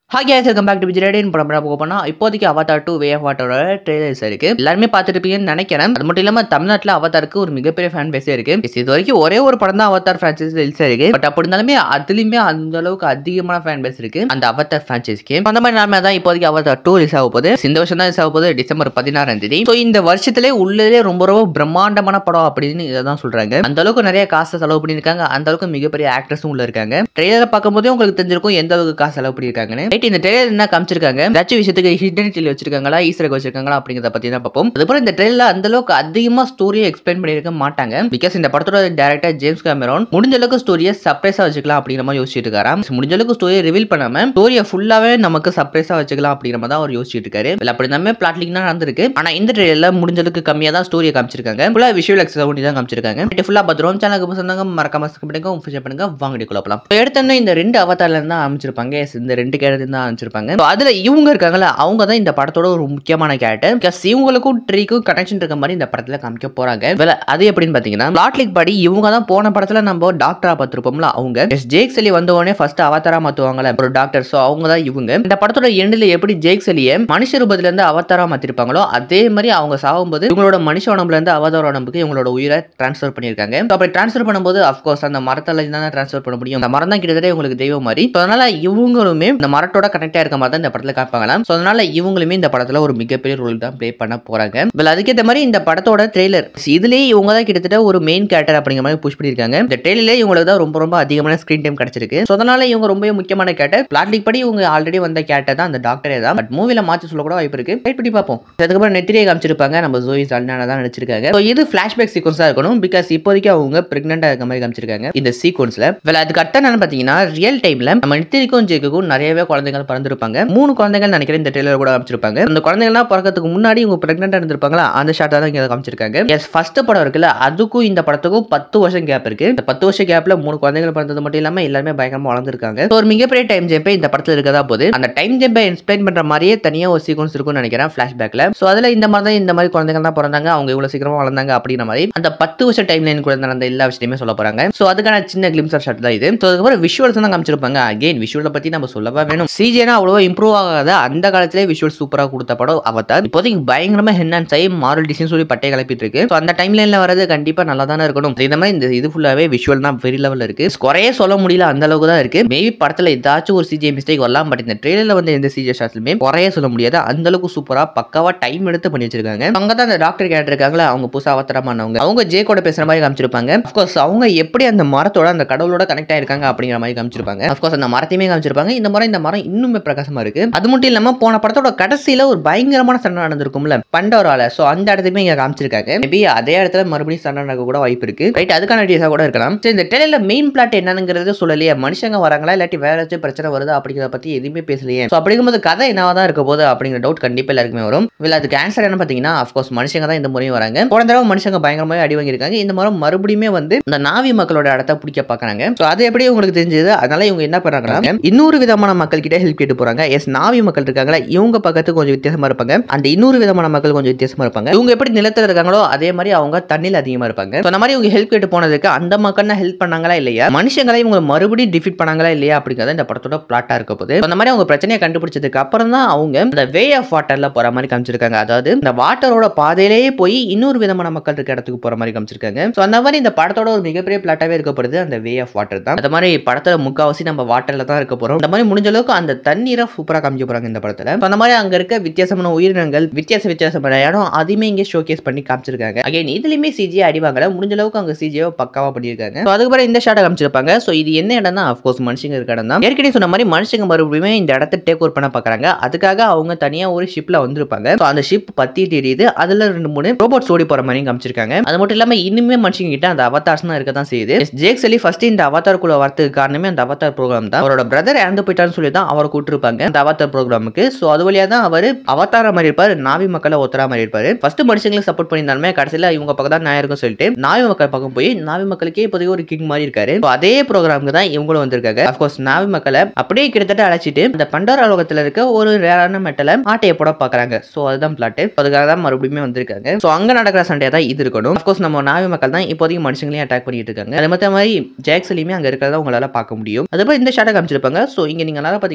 hi guys welcome back to Vijay படம் பார்க்க போனால் இப்போதைக்கு அவதார் டூ வே ஆஃப் வாட்டரோட ட்ரெய்லர்ஸ் இருக்கு எல்லாருமே பார்த்துருப்பீங்கன்னு நினைக்கிறேன் அது மட்டும் இல்லாமல் தமிழ்நாட்டில் அவதாருக்கு ஒரு மிகப்பெரிய ஃபேன் பேஸே இருக்கு Yes, இது வரைக்கும் ஒரே ஒரு படம் தான் அவதார் ஃப்ரான்ச்சைஸ் ரிலீஸ் இருக்கு பட் அப்படி இருந்தாலுமே அதுலயுமே அந்த அளவுக்கு அதிகமான ஃபேன் பேஸ் இருக்கு அந்த அவதார் ஃப்ரான்ச்சைஸ்க்கு அந்த மாதிரி நாம தான் இப்போதைக்கு அவதார் டூ ரிலீஸ் ஆக போகுது இந்த வருஷம் தான் ரிலீஸ் ஆக போகுது டிசம்பர் பதினாறாம் தேதி ஸோ இந்த வருஷத்திலே உள்ளதே ரொம்ப ரொம்ப பிரம்மாண்டமான படம் அப்படின்னு இதை தான் சொல்றாங்க அந்த அளவுக்கு நிறைய காசை செலவு பண்ணியிருக்காங்க அந்த அளவுக்கு மிகப்பெரிய ஆக்டர்ஸும் உள்ள இருக்காங்க ட்ரெய்லரை பார்க்கும்போதே உங்களுக்கு தெரிஞ்சிருக்கும் எந்த அளவுக்கு காசு செலவு பண்ணியிருக்காங்கன்னு ரைட் இந்த ட்ரெய்லர் என்ன காமிச்சிருக்காங்க ஏதாச்சும் விஷயத்துக்கு ஹிடனிட்டியில் வச்சிருக்காங்களா ஈஸ்டர் வச்சிருக்காங்களா அப்படிங்கிறத பத்தி தான் பார்ப்போம் அதுக்கப்புறம் இந்த ட்ரெயிலில் அந்த அளவுக்கு அதிகமா ஸ்டோரியை எக்ஸ்பிளைன் பண்ணியிருக்க மாட்டாங்க பிகாஸ் இந்த படத்தோட டேரக்டர் ஜேம்ஸ் கேமரான் முடிஞ்ச அளவுக்கு ஸ்டோரியை சர்ப்ரைஸா வச்சுக்கலாம் அப்படிங்கிற மாதிரி யோசிச்சுட்டு இருக்காராம் முடிஞ்ச அளவுக்கு ஸ்டோரியை ரிவீல் பண்ணாம ஸ்டோரியை ஃபுல்லாவே நமக்கு சர்ப்ரைஸா வச்சுக்கலாம் அப்படிங்கிற மாதிரி தான் அவர் யோசிச்சுட்டு இருக்காரு இல்ல அப்படி நம்ம பிளாட்லிங் தான் நடந்திருக்கு ஆனா இந்த ட்ரெயிலில் முடிஞ்ச அளவுக்கு கம்மியா தான் ஸ்டோரியை காமிச்சிருக்காங்க ஃபுல்லா விஷுவல் எக்ஸஸ் பண்ணி தான் காமிச்சிருக்காங்க ஃபுல்லா பத்திரம் சேனலுக்கு பசங்க மறக்காம subscribe பண்ணுங்க உங்க ஃபீச்சர் பண்ணுங்க வாங்கடி குழப்பலாம் எடுத்தோன்னே இந்த ரெண்டு அவதாரில இருந்து தான் அமைச்சிருப்பாங்க Yes, இந்த ரெண்டு கேரக்டர் தான் அமைச்சிருப்பாங்க So, அதுல இவங்க இருக்காங்கல்ல அவங்க தான் இந்த படத்தோட ஒரு முக்கியமான கேரக்டர் பிகாஸ் இவங்களுக்கும் ட்ரீக்கும் கனெக்ஷன் இருக்க மாதிரி இந்த படத்துல காமிக்க போறாங்க வேலை அது எப்படின்னு பாத்தீங்கன்னா பிளாட்லிக் படி இவங்க தான் போன படத்துல நம்ம டாக்டரா பார்த்திருப்போம்ல அவங்க எஸ் ஜேக் சலி வந்த உடனே ஃபர்ஸ்ட் அவதாரா மாத்துவாங்கல்ல ஒரு டாக்டர் ஸோ அவங்க தான் இவங்க இந்த படத்தோட எண்டில் எப்படி ஜேக் சலியை மனுஷ ரூபத்துல இருந்து அவதாரா மாத்திருப்பாங்களோ அதே மாதிரி அவங்க சாகும்போது இவங்களோட மனுஷ உடம்புல இருந்து அவதார உடம்புக்கு இவங்களோட உயிரை டிரான்ஸ்ஃபர் பண்ணியிருக்காங்க So, அப்படி டிரான்ஸ்ஃபர் பண்ணும்போது அஃப்கோர்ஸ் அந்த மரத்தால தான் டிரான்ஸ்ஃபர் பண்ண முடியும் அந்த மரம் தான் கிட்டத்தட்ட இவங்களுக்கு தெய்வம் மாதிரி So, அதனால இவங்களுமே இந்த மரத்தோட கனெக்ட் ஆயிருக்க மாதிரி தான் இந்த படத்துல காப்பாங்களாம் ஸோ அதனால இவங்களுமே இந்த படத்துல ஒரு மிகப்பெரிய ரோல் தான் ப்ளே பண்ண போறாங்க well அதுக்கேற்ற மாதிரி இந்த படத்தோட ட்ரெய்லர் இதுலயே இவங்க தான் கிட்டத்தட்ட ஒரு மெயின் கேரக்டர் அப்படிங்கிற மாதிரி புஷ் பண்ணியிருக்காங்க இந்த ட்ரெயிலே இவங்களுக்கு தான் ரொம்ப ரொம்ப அதிகமான ஸ்க்ரீன் டைம் கிடைச்சிருக்கு ஸோ அதனால இவங்க ரொம்பவே முக்கியமான கேரக்டர் பிளாட்லிக் படி இவங்க ஆல்ரெடி வந்த கேரக்டர் தான் அந்த டாக்டரே தான் பட் மூவில மாற்றி சொல்ல கூட வாய்ப்பு இருக்கு வெயிட் பண்ணி பார்ப்போம் அதுக்கப்புறம் நெத்திரியை காமிச்சிருப்பாங்க நம்ம ஜோய் சால்னானா தான் நடிச்சிருக்காங்க ஸோ இது ஃபிளாஷ்பேக் சீக்வன்ஸாக இருக்கணும் பிகாஸ் இப்போதைக்கு அவங்க பிரெக்னெண்டாக இருக்க மாதிரி காமிச்சிருக்காங்க இந்த சீக்வன்ஸ்ல வேலை அதுக்கு அடுத்த என்னன்னு பார்த்தீங்கன்னா ரியல் டைம்ல நம்ம நெத்திரிக்கும் ஜேக்குக்கும் நிறையவே குழந்தைகள் பிறந்திருப்பாங்க மூணு குழந்தைகள் நினைக்கிறேன் இந்த ட்ரெயிலர் கூட காமிச்சிருப்பாங்க அந்த குழந்தைகள்லாம் பிறக்கிறதுக்கு முன்னாடி இவங்க பிரெக்னெண்டாக இருந்திருப்பாங்களா அந்த ஷாட் தான் இங்கே காமிச்சிருக்காங்க எஸ் ஃபர்ஸ்ட் படம் இருக்குல்ல அதுக்கும் இந்த படத்துக்கும் பத்து வருஷம் கேப் இருக்கு இந்த பத்து வருஷம் கேப்ல மூணு குழந்தைகள் பிறந்தது மட்டும் இல்லாம எல்லாருமே பயங்கரமா வளர்ந்துருக்காங்க So, ஒரு மிகப்பெரிய டைம் ஜெம்பே இந்த படத்துல இருக்கதா போது அந்த டைம் ஜெம்பை எக்ஸ்பிளைன் பண்ற மாதிரியே தனியா ஒரு சீக்வன்ஸ் இருக்கும்னு நினைக்கிறேன் ஃபிளாஷ்பேக்ல ஸோ அதுல இந்த மாதிரி தான் இந்த மாதிரி குழந்தைகள் தான் பிறந்தாங்க அவங்க இவ்வளவு சீக்கிரமா வளர்ந்தாங்க அப்படிங்கிற மாதிரி அந்த பத்து வருஷம் டைம் லைன் கூட நடந்த எல்லா விஷயத்தையுமே சொல்ல போறாங்க ஸோ அதுக்கான சின்ன கிளிம்ஸ் ஆஃப் ஷாட் தான் இது ஸோ அதுக்கப்புறம் விஷுவல்ஸ் தான் காமிச்சிருப்பாங்க அகைன் விஷுவலை பத்தி நம்ம சொல்லவா வேணும் சிஜேனா அவ்வளோ இம்ப்ரூவ் ஆகாத அந்த காலத்திலே விஷுவல் சூப்பராக கொடுத்த படம் அவதார் இப்போதைக்கு பயங்கரமா ஹென்னான் சை மாரல் டிசைன் சொல்லி பட்டை கிளப்பிட்டு இருக்கு ஸோ அந்த டைம் லைன்ல வரது கண்டிப்பா நல்லா தானே இருக்கணும் இந்த மாதிரி இந்த இது ஃபுல்லாவே விஷுவல் தான் வெரி லெவலில் இருக்கு குறையே சொல்ல முடியல அந்த அளவுக்கு தான் இருக்கு மேபி படத்துல ஏதாச்சும் ஒரு சிஜே மிஸ்டேக் வரலாம் பட் இந்த ட்ரெயிலர்ல வந்து எந்த சிஜே ஷாட்ஸ்லுமே குறைய சொல்ல முடியாது அந்த அளவுக்கு சூப்பரா பக்காவா டைம் எடுத்து பண்ணி வச்சிருக்காங்க அவங்க தான் அந்த டாக்டர் கேரக்டர் இருக்காங்களா அவங்க புதுசா அவசரமானவங்க அவங்க ஜே கூட பேசுற மாதிரி காமிச்சிருப்பாங்க அஃப்கோர்ஸ் அவங்க எப்படி அந்த மரத்தோட அந்த கடவுளோட கனெக்ட் ஆயிருக்காங்க அப்படிங்கிற மாதிரி காமிச்சிருப்பாங்க அஃப்கோர்ஸ் அந்த மரத்தையுமே காமிச்சிருப்பாங்க இந்த மரம் இந்த மரம் இன்னுமே பிரகாசமா இருக்கு அது மட்டும் இல்லாம போன படத்தோட கடைசியில ஒரு பயங்கரமான சண்டை நடந்திருக்கும்ல பண்டவரால சோ அந்த இடத்தையுமே இங்க காமிச்சிருக்காங்க மேபி அதே இடத்துல மறுபடியும் சண்டை நடக்க கூட வாய்ப்பு இருக்கு ரைட் அதுக்கான டீஸா கூட இருக்கலாம் சரி இந்த டெலில மெயின் பிளாட் என்னங்கிறது சொல்லலையே மனுஷங்க வராங்களா இல்லாட்டி வேற ஏதாச்சும் பிரச்சனை வருதா அப்படிங்கிறத பத்தி எதுவுமே பேசலையே ஸோ அப்படிங்கும்போது கதை என்னவா தான் இருக்க போகுது அப்படிங்கிற டவுட் கண்டிப்பா எல்லாருக்குமே வரும் இல்ல அதுக்கு ஆன்சர் என்ன பாத்தீங்கன்னா அஃப்கோர்ஸ் மனுஷங்க தான் இந்த முறையும் வராங்க போன தடவை மனுஷங்க பயங்கரமாவே அடி வாங்கியிருக்காங்க இந்த முறை மறுபடியுமே வந்து இந்த நாவி மக்களோட இடத்த பிடிக்க பாக்குறாங்க ஸோ அது எப்படி உங்களுக்கு தெரிஞ்சது அதனால இவங்க என்ன பண்றாங்கன்னா இன்னொரு விதமான மக்கள் கிட்ட ஹெல்ப் கேட்டு போறாங்க எஸ் நாவி மக்கள் இருக்காங்களா இவங்க பக்கத்து கொஞ்சம் வித்தியாசமா இருப்பாங்க அந்த இன்னொரு விதமான மக்கள் கொஞ்சம் வித்தியாசமா இருப்பாங்க இவங்க எப்படி நிலத்துல இருக்காங்களோ அதே மாதிரி அவங்க தண்ணியில் அதிகமா இருப்பாங்க So, அந்த மாதிரி இவங்க ஹெல்ப் கேட்டு போனதுக்கு அந்த மக்கள் ஹெல்ப் பண்ணாங்களா இல்லையா மனுஷங்களை இவங்க மறுபடியும் டிஃபீட் பண்ணாங்களா இல்லையா அப்படிங்கிறத இந்த படத்தோட பிளாட்டா இருக்க போகுது So, அந்த மாதிரி அவங்க பிரச்சனையை கண்டுபிடிச்சதுக்கு அப்புறம் தான் அவங்க இந்த வே ஆஃப் வாட்டர்ல போற மாதிரி காமிச்சிருக்காங்க அதாவது இந்த வாட்டரோட பாதையிலேயே போய் இன்னொரு விதமான மக்கள் இருக்க இடத்துக்கு போற மாதிரி காமிச்சிருக்காங்க ஸோ அந்த மாதிரி இந்த படத்தோட ஒரு மிகப்பெரிய பிளாட்டாவே இருக்கப்படுது அந்த வே ஆஃப் வாட்டர் தான் அந்த மாதிரி படத்துல முக்காவாசி நம்ம வாட்டர்ல தான் இருக்க போறோம் இந்த மாதிரி முடிஞ்ச அளவுக்கு அந்த தண்ணீரை சூப்பரா காமிக்க போறாங்க இந்த படத்துல So, அந்த மாதிரி அங்க இருக்க வித்தியாசமான உயிரினங்கள் வித்தியாச வித்தியாசமான இடம் அதுவுமே இங்கே ஷோகேஸ் பண்ணி காமிச்சிருக்காங்க அகைன் இதுலயுமே சிஜி அடிவாங்கல முடிஞ்ச அளவுக்கு அங்க சிஜியோ பக்காவா பண்ணியிருக்காங்க ஸோ அதுக்கப்புறம் இந்த ஷாட்டை காமிச்சிருப்பாங்க ஸோ இது என்ன இடம் தான் அஃப்கோர்ஸ் மனுஷங்க இருக்க இடம் தான் ஏற்கனவே சொன்ன மாதிரி மனுஷங்க மறுபடியுமே இந்த இடத்த டேக் ஓவர் பண்ண பாக்குறாங்க அதுக்காக அவங்க தனியா ஒரு ஷிப்ல வந்திருப்பாங்க ஸோ அந்த ஷிப் பத்தி தெரியுது அதுல ரெண்டு மூணு ரோபோட்ஸ் ஓடி போற மாதிரி காமிச்சிருக்காங்க அது மட்டும் இல்லாம இன்னுமே மனுஷங்க கிட்ட அந்த அவதார்ஸ் தான் இருக்க தான் செய்யுது ஜேக் சலி ஃபர்ஸ்ட் இந்த அவதார் குள்ள வரதுக்கு காரணமே அந்த அவதார் ப்ரோக்ராம் தான் அவரோட பிரதர் இறந்து போயிட்டான்னு சொல்லி தான் அவரை கூட்டிருப்பாங்க அந்த அவதார் ப்ரோக்ராமுக்கு ஸோ அது வழியா தான் அவர் அவதார மாதிரி இருப்பாரு நாவி மக்களை ஒத்தரா மாதிரி இருப்பாரு ஃபர்ஸ்ட் மனுஷங்களுக்கு சப்போர்ட் பண்ணியிருந்தாலுமே கடைசியில் இவங்க பக்கம் தான் நான் இருக்கும் சொல்லிட்டு நாவி மக்கள் பக்கம் போய் நாவி மக்களுக்கே இப்போதைக்கு ஒரு கிங் மாதிரி இருக்காரு So, அதே ப்ரோக்ராமுக்கு தான் இவங்களும் வந்திருக்காங்க அஃப்கோர்ஸ் நாவி மக்களை அப்படியே கிட்டத்தட்ட அழைச்சிட்டு அந்த பண்டார லோகத்தில் இருக்க ஒரு ரேரான மெட்டலை ஆட்டையை போட பார்க்குறாங்க ஸோ அதுதான் பிளாட்டு அதுக்காக தான் மறுபடியும் வந்திருக்காங்க ஸோ அங்கே நடக்கிற சண்டையாக தான் இது இருக்கணும் அஃப்கோர்ஸ் நம்ம நாவி மக்கள் தான் இப்போதைக்கு மனுஷங்களையும் அட்டாக் பண்ணிட்டு இருக்காங்க அது மற்ற மாதிரி ஜாக்ஸ்லையுமே அங்கே இருக்கிறத உங்களால் பார்க்க முடியும் அதுபோல் இந்த ஷாட்டை காமிச்சிருப்பாங்க ஸோ இங்கே நீங்கள் நல்லா பார்த்தீங்கன்னா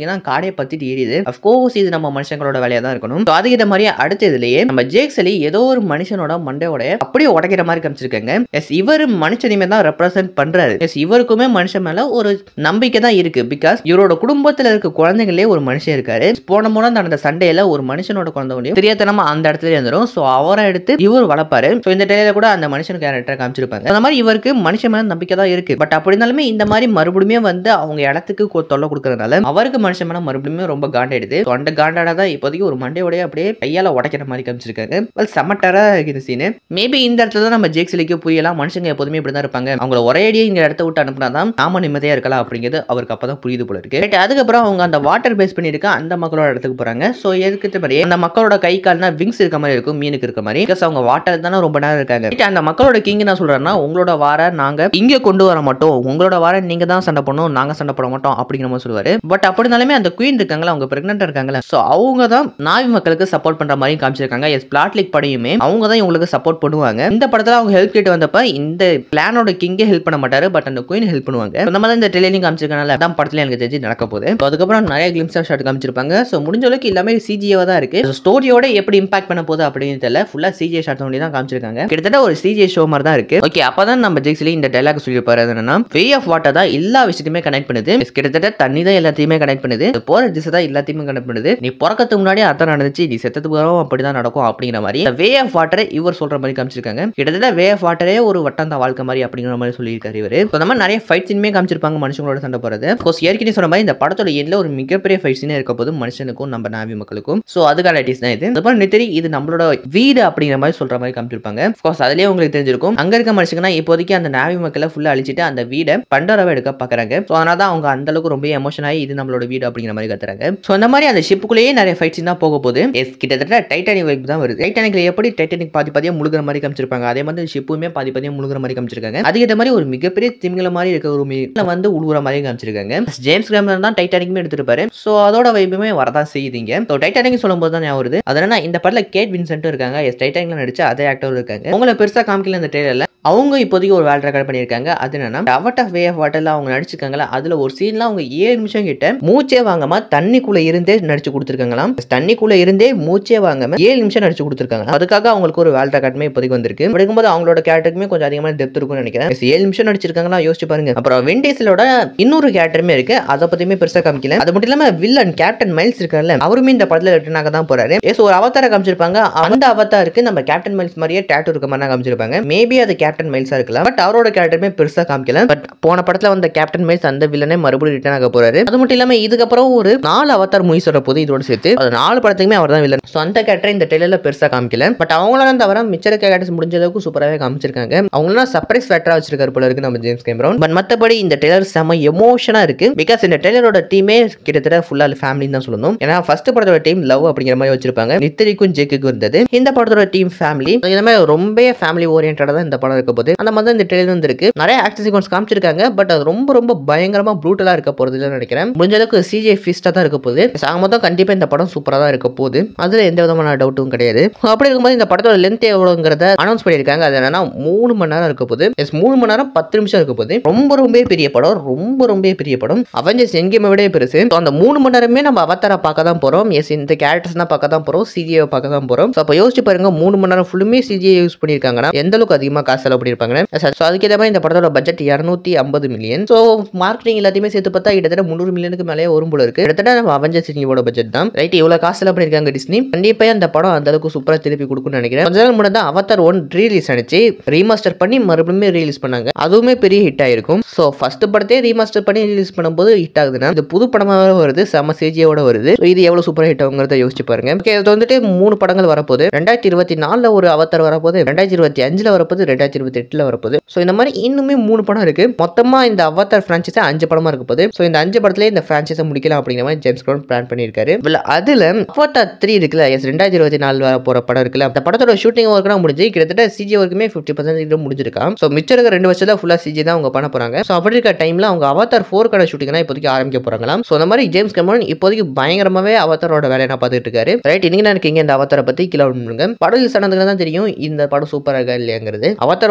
பாத்தீங்கன்னா காடே பத்திட்டு எரியுது அஃப்கோர்ஸ் இது நம்ம மனுஷங்களோட வேலையா தான் இருக்கணும் So, அதுக்கிட்ட மாதிரியே அடுத்த இதுலயே நம்ம ஜேக் சலி ஏதோ ஒரு மனுஷனோட மண்டையோட அப்படியே உடைக்கிற மாதிரி காமிச்சிருக்காங்க எஸ் இவர் மனுஷனையுமே தான் ரெப்ரசென்ட் பண்றாரு எஸ் இவருக்குமே மனுஷன் மேல ஒரு நம்பிக்கை தான் இருக்கு பிகாஸ் இவரோட குடும்பத்துல இருக்க குழந்தைங்களே ஒரு மனுஷன் இருக்காரு போன முறை நடந்த சண்டையில ஒரு மனுஷனோட குழந்தை முடியும் தெரியாதனமா அந்த இடத்துல இருந்துரும் ஸோ அவரை எடுத்து இவர் வளர்ப்பாரு ஸோ இந்த டேல கூட அந்த மனுஷன் கேரக்டர் காமிச்சிருப்பாங்க அந்த மாதிரி இவருக்கு மனுஷன் மேல நம்பிக்கை தான் இருக்கு பட் அப்படி இருந்தாலுமே இந்த மாதிரி மறுபடியும் வந்து அவங்க இடத்துக்கு கொ- தொல்லை கொடுக்கறதுனால அவருக்கு மனுஷன் மேல மறுபடியும் ரொம்ப காண்டாயிடுது So, அந்த காண்டாட தான் இப்போதைக்கு ஒரு மண்டையோடய அப்படியே கையால உடைக்கிற மாதிரி காமிச்சிருக்காங்க வெல் செமட்டரா இருக்கு இந்த சீனு மேபி இந்த இடத்துல தான் நம்ம ஜேக் சிலிக்கு புரியலாம் மனுஷங்க எப்போதுமே இப்படி தான் இருப்பாங்க அவங்கள ஒரே அடியே இங்க இடத்த விட்டு அனுப்புனா தான் நாம நிம்மதியா இருக்கலாம் அப்படிங்கிறது அவருக்கு அப்பதான் புரியுது போல இருக்கு Right, அதுக்கப்புறம் அவங்க அந்த வாட்டர் பேஸ் பண்ணிருக்க அந்த மக்களோட இடத்துக்கு போறாங்க ஸோ எதுக்கு மாதிரி அந்த மக்களோட கை கால்னா விங்ஸ் இருக்க மாதிரி இருக்கும் மீனுக்கு இருக்க மாதிரி பிகாஸ் அவங்க வாட்டர் தானே ரொம்ப நேரம் இருக்காங்க Right, அந்த மக்களோட கிங் என்ன சொல்றாருன்னா உங்களோட வார நாங்க இங்க கொண்டு வர மாட்டோம் உங்களோட வார நீங்க தான் சண்டை பண்ணணும் நாங்க சண்டை போட மாட்டோம் அப்படிங்கிற மாதிரி சொல்லுவாரு பட் அப்படி இருந்தாலுமே அந்த குயின் இருக்காங்களா அவங்க பிரெக்னெண்டா இருக்காங்களா ஸோ அவங்க தான் நாவி மக்களுக்கு சப்போர்ட் பண்ற மாதிரி காமிச்சிருக்காங்க எஸ் பிளாட்லிக் படையுமே அவங்க தான் இவங்களுக்கு சப்போர்ட் பண்ணுவாங்க இந்த படத்துல அவங்க ஹெல்ப் கேட்டு வந்தப்ப இந்த பிளானோட கிங்கே ஹெல்ப் பண்ண மாட்டாரு பட் அந்த குயின் ஹெல்ப் பண்ணுவாங்க அந்த மாதிரி இந்த ட்ரெயிலிங் காமிச்சிருக்கனால அதான் படத்துல எனக்கு தெரிஞ்சு நடக்க போகுது So, அதுக்கப்புறம் நிறைய கிளிம்ஸ் ஆஃப் ஷாட் காமிச்சிருப்பாங்க ஸோ முடிஞ்ச அளவுக்கு எல்லாமே சிஜியாக தான் இருக்கு ஸ்டோரியோட எப்படி இம்பாக்ட் பண்ண போகுது அப்படின்னு தெரியல ஃபுல்லா சிஜிஐ ஷாட் ஒன்லி தான் காமிச்சிருக்காங்க கிட்டத்தட்ட ஒரு சிஜிஐ ஷோ மாதிரி தான் இருக்கு ஓகே அப்பதான் நம்ம ஜெக்ஸ்லி இந்த டைலாக் சொல்லியிருப்பாரு அது என்னன்னா வே ஆஃப் வாட்டர் தான் எல்லா விஷயத்தையுமே கனெக்ட் பண்ணுது Yes, கிட்டத்தட்ட தண்ணி தான் எல்லாத்தையுமே கனெக்ட் பண்ணுது இது போற திசை தான் எல்லாத்தையுமே கனெக்ட் பண்ணுது நீ பிறக்கத்துக்கு முன்னாடி அதான் நடந்துச்சு நீ செத்ததுக்கு அப்புறம் அப்படிதான் நடக்கும் அப்படிங்கிற மாதிரி வே ஆஃப் வாட்டரை இவர் சொல்ற மாதிரி காமிச்சிருக்காங்க கிட்டத்தட்ட வே ஆஃப் வாட்டரே ஒரு வட்டம் தான் வாழ்க்கை மாதிரி அப்படிங்கிற மாதிரி சொல்லியிருக்காரு இவர் அந்த மாதிரி நிறைய ஃபைட் சீனுமே காமிச்சிருப்பாங்க மனுஷங்களோட சண்டை போறது கோர்ஸ் ஏற்கனவே சொன்ன மாதிரி இந்த படத்தோட எண்ணில் ஒரு மிகப்பெரிய ஃபைட் சீனே இருக்க போது மனுஷனுக்கும் நம்ம நாவி மக்களுக்கும் ஸோ அதுக்கான டீஸ் தான் இது அதுக்கப்புறம் நித்திரி இது நம்மளோட வீடு அப்படிங்கிற மாதிரி சொல்ற மாதிரி காமிச்சிருப்பாங்க கோர்ஸ் அதுலயே உங்களுக்கு தெரிஞ்சிருக்கும் அங்க இருக்க மனுஷங்கன்னா இப்போதைக்கு அந்த நாவி மக்களை ஃபுல்லா அழிச்சிட்டு அந்த வீடை பண்டரவை எடுக்க பாக்குறாங்க ஸோ அதனால தான் அவங்க அந்த அளவுக்கு ரொம்ப எமோஷன் ஆகி இது நம்மளோட வீடு அப்படிங்கிற மாதிரி கத்துறாங்க ஸோ அந்த மாதிரி அந்த ஷிப்புக்குள்ளேயே நிறைய ஃபைட் சீன் தான் போக போகுது எஸ் கிட்டத்தட்ட டைட்டானிக் வைப் தான் வருது டைட்டானிக்ல எப்படி டைட்டானிக் பாதி பாதியா முழுகிற மாதிரி காமிச்சிருப்பாங்க அதே மாதிரி ஷிப்புமே பாதி பாதியா முழுகிற மாதிரி காமிச்சிருக்காங்க அதுக்கேற்ற மாதிரி ஒரு மிகப்பெரிய திமிங்கல மாதிரி இருக்க ஒரு மீன்ல வந்து உழுவுற மாதிரி காமிச்சிருக்காங்க ஜேம்ஸ் கிராமர் தான் டைட்டானிக்குமே எடுத்திருப்பாரு ஸோ அதோட வைப்புமே வரதான் செய்யுதுங்க ஸோ டைட்டானிக் சொல்லும்போது தான் ஞாபகம் வருது அதனால இந்த படத்துல கேட் வின்சென்ட்டும் இருக்காங்க எஸ் டைட்டானிக்ல நடிச்ச அதே ஆக்டரும் இருக்காங்க உங்களை பெருசா காமிக்கல இந்த ட்ரெயிலர்ல அவங்க இப்போதைக்கு ஒரு வேல் ரெக்கார்ட் பண்ணியிருக்காங்க அது என்னன்னா அவட் ஆஃப் வே ஆஃப் வாட்டர்ல அவங்க நடிச்சிருக்காங்களா அதுல ஒரு சீன்ல அவங்க ஏழு நிமிஷம் கிட்ட மூச்சே வாங்காம தண்ணிக்குள்ள இருந்தே நடிச்சு கொடுத்துருக்காங்களாம் தண்ணிக்குள்ள இருந்தே மூச்சே வாங்காம ஏழு நிமிஷம் நடிச்சு கொடுத்துருக்காங்க அதுக்காக அவங்களுக்கு ஒரு வேல் ரெக்கார்டுமே இப்போதைக்கு வந்திருக்கு அப்படிங்கும்போது அவங்களோட கேரக்டருக்குமே கொஞ்சம் அதிகமான டெப்த் இருக்கும்னு நினைக்கிறேன் Yes, ஏழு நிமிஷம் நடிச்சிருக்காங்களா யோசிச்சு பாருங்க அப்புறம் வெண்டேஸலோட இன்னொரு கேரக்டருமே இருக்கு அதை பத்தியுமே பெருசா காமிக்கல அது மட்டும் இல்லாம வில்லன் கேப்டன் மைல்ஸ் இருக்கார்ல அவருமே இந்த படத்துல ரிட்டர்ன் ஆக தான் போறாரு எஸ் ஒரு அவதார காமிச்சிருப்பாங்க அந்த அவதாருக்கு நம்ம கேப்டன் மைல்ஸ் மாதிரியே டேட்டு இருக்க மாதிரி தான் காமிச்சிருப்பாங்க மேபி அது கேப்டன் மைல்ஸா இருக்கலாம் பட் அவரோட கேரக்டருமே பெருசா காமிக்கல பட் போன படத்துல வந்த கேப்டன் மைல்ஸ் அந்த வில்லனே மறுபடியும் ரிட்டர்ன் ஆக போறாரு அது மட்டும் இல்லாம இதுக்கப்புறம் ஒரு நாலு அவதார் மூவிஸ் வர போது இதோட சேர்த்து அது நாலு படத்துக்குமே அவர் தான் வில்லன் ஸோ அந்த கேரக்டர் இந்த ட்ரெயிலர்ல பெருசா காமிக்கல பட் அவங்களால தவிர மிச்சர கேரக்டர்ஸ் முடிஞ்ச அளவுக்கு சூப்பராகவே காமிச்சிருக்காங்க அவங்களாம் சர்ப்ரைஸ் ஃபேக்டரா வச்சிருக்காரு போல இருக்கு நம்ம ஜேம்ஸ் கேமரன் பட் மத்தபடி இந்த ட்ரெய்லர் செம எமோஷனா இருக்கு பிகாஸ் இந்த ட்ரெய்லரோட டீமே கிட்டத்தட்ட ஃபுல்லா ஃபேமிலின்னு தான் சொல்லணும் ஏன்னா ஃபர்ஸ்ட் படத்தோட டீம் லவ் அப்படிங்கிற மாதிரி வச்சிருப்பாங்க நித்திரிக்கும் ஜெக்குக்கும் இருந்தது இந்த படத்தோட டீம் ஃபேமிலி இந்த மாதிரி ரொம்ப ஃபேமிலி ஓரியன்டா தான் இந்த படம் இருக்க போது அந்த மாதிரி தான் இந்த ட்ரெய்லர் வந்திருக்கு நிறைய ஆக்ஷன் சீக்வன்ஸ் காமிச்சிருக்காங்க பட் அது ரொம்ப ரொம்ப பயங்கரமா ப்ரூட்டலா இருக்க போறது நினைக்கிறேன் முடிஞ்ச அளவுக்கு சிஜே ஃபிஸ்டா தான் இருக்க போகுது ஆக மொத்தம் கண்டிப்பா இந்த படம் சூப்பரா தான் இருக்க போகுது அதுல எந்த விதமான டவுட்டும் கிடையாது அப்படி இருக்கும்போது இந்த படத்தோட லென்த் எவ்வளோங்கிறத அனௌன்ஸ் பண்ணியிருக்காங்க அது என்னன்னா மூணு மணி நேரம் இருக்க போகுது எஸ் மூணு மணி நேரம் பத்து நிமிஷம் இருக்க போகுது ரொம்ப ரொம்ப பெரிய படம் ரொம்ப ரொம்ப பெரிய படம் அவெஞ்சர்ஸ் எங்கேயுமே விட பெருசு So, அந்த மூணு மணி நேரமே நம்ம அவதார பார்க்க தான் போறோம் எஸ் இந்த கேரக்டர்ஸ் தான் பார்க்க தான் போறோம் சிஜியை பார்க்க தான் போறோம் ஸோ அப்போ யோசிச்சு பாருங்க மூணு மணி நேரம் ஃபுல்லுமே சிஜியை யூஸ் பண்ணியிருக்காங்கன்னா எந்த அளவுக்கு அதிகமாக காசு செலவு பண்ணியிருப்பாங்க ஸோ அதுக்கேற்ற மாதிரி இந்த படத்தோட பட்ஜெட் இரநூத்தி ஐம்பது மில்லியன் ஸோ மார்க்கெட்டிங் எல்லாத்தையுமே சேர்த்து பார்த்தா கிட்டத்தட்ட முந்நூறு மில்லியனுக்கு மேலே வரும் போல இருக்கு கிட்டத்தட்ட நம்ம அவெஞ்சர்ஸ் சினியோட பட்ஜெட் தான் ரைட் இவ்வளோ காசு செலவு பண்ணியிருக்காங்க டிஸ்னி கண்டிப்பாக அந்த படம் அந்த அளவுக்கு சூப்பராக திருப்பி கொடுக்கும்னு நினைக்கிறேன் கொஞ்ச நாள் முன்னாடி தான் அவதார் ஒன் ரீலீஸ் ஆனிச்சு ரீமாஸ்டர் பண்ணி மறுபடியும் ரிலீஸ் பண்ணாங்க அதுவுமே பெரிய ஹிட் ஆயிருக்கும் ஸோ ஃபர்ஸ்ட் படத்தையே ரீமாஸ்டர் பண்ணி ரிலீஸ் பண்ணும்போது ஹிட் ஆகுதுன்னா இது புது படமாக வருது செம சேஜியோட வருது So, இது எவ்வளவு சூப்பராக ஹிட் ஆகுங்கிறத யோசிச்சு பாருங்க ஓகே இது வந்துட்டு மூணு படங்கள் வரப்போகுது ரெண்டாயிரத்தி இருபத்தி நாலில் ஒரு அவதார் வரப்போகுது ரெண்டாயிரத்தி இருபத்தி அஞ்சில் வரப்போகுது ரெண்டாயிரத்தி இருபத்தி எட்டில் வரப்போகுது ஸோ இந்த மாதிரி இன்னுமே மூணு படம் இருக்கு மொத்தமாக இந்த அவதார் ஃப்ரான்ச்சைஸை அஞ்சு படமா இருக்க போகுது ஸோ இந்த அஞ்சு படத்துலேயே இந்த ஃப்ரான்ச்சைஸை முடிக்கலாம் அப்படிங்கிற மாதிரி ஜேம்ஸ் க்ரௌன் பிளான் பண்ணியிருக்காரு Well, அதுல அவதார் த்ரீ இருக்குல்ல எஸ் ரெண்டாயிரத்தி இருபத்தி நாலு வர போற படம் இருக்குல்ல அந்த படத்தோட ஷூட்டிங் ஒர்க்லாம் முடிஞ்சு கிட்டத்தட்ட சிஜி ஒர்க்குமே ஃபிஃப்டி பர்சன்ட் முடிஞ்சிருக்கான் ஸோ மிச்சம் இருக்க ரெண்டு வருஷத்துல ஃபுல்லா சிஜி தான் அவங்க பண்ண போறாங்க ஸோ அப்படி இருக்க டைம்ல அவங்க அவதார் ஃபோர்க்கான ஷூட்டிங்னா இப்போதைக்கு ஆரம்பிக்க போறாங்களாம் ஸோ அந்த மாதிரி ஜேம்ஸ் கமரன் இப்போதைக்கு பயங்கரமாவே அவதாரோட வேலையை நான் பார்த்துட்டு இருக்காரு ரைட் இன்னைக்கு நான் இருக்கீங்க இந்த அவதாரை பத்தி கீழே பண்ணுங்க படம் ரிலீஸ் ஆனதுக்கு தான் தெரியும் இந்த படம் சூப்பராக இருக்கா இல்லையாங்கிறது அவதார்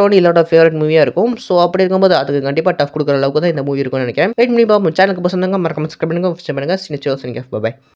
அவதார் ஒன் இல்லோட ஃபேவரட் மூவியாக இருக்கும் ஸோ அப்படி இருக்கும்போது அதுக்கு கண்டிப்பாக டஃப் கொடுக்குற அளவுக்கு தான் இந்த மூவி இருக்கும்னு நினைக்கிறேன் வெயிட் பண்ணி பார்ப்போம் சேனலுக்கு பசங்க மறக்காம சப்ஸ்கிரைப் பண்ணுங்க பண்ணுங்க சின்ன பாய்